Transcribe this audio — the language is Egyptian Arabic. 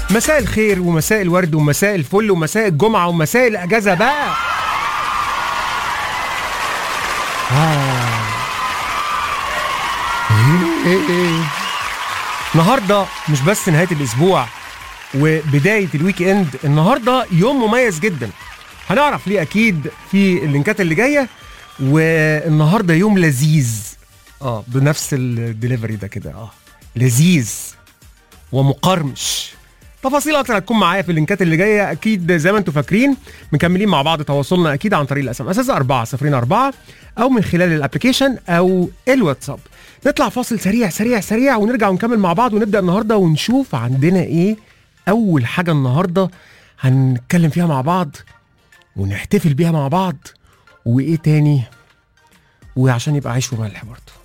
مساء الخير ومساء الورد ومساء الفل ومساء الجمعة ومساء الأجازة بقى آه. النهارده مش بس نهاية الأسبوع وبداية الويك إند النهارده يوم مميز جدا هنعرف ليه أكيد في اللينكات اللي جاية والنهارده يوم لذيذ اه بنفس الدليفري ده كده اه لذيذ ومقرمش تفاصيل اكتر هتكون معايا في اللينكات اللي جايه اكيد زي ما انتم فاكرين مكملين مع بعض تواصلنا اكيد عن طريق الاس ام اس 404 او من خلال الابلكيشن او الواتساب نطلع فاصل سريع سريع سريع ونرجع ونكمل مع بعض ونبدا النهارده ونشوف عندنا ايه اول حاجه النهارده هنتكلم فيها مع بعض ونحتفل بيها مع بعض وايه تاني وعشان يبقى عيش وملح برضه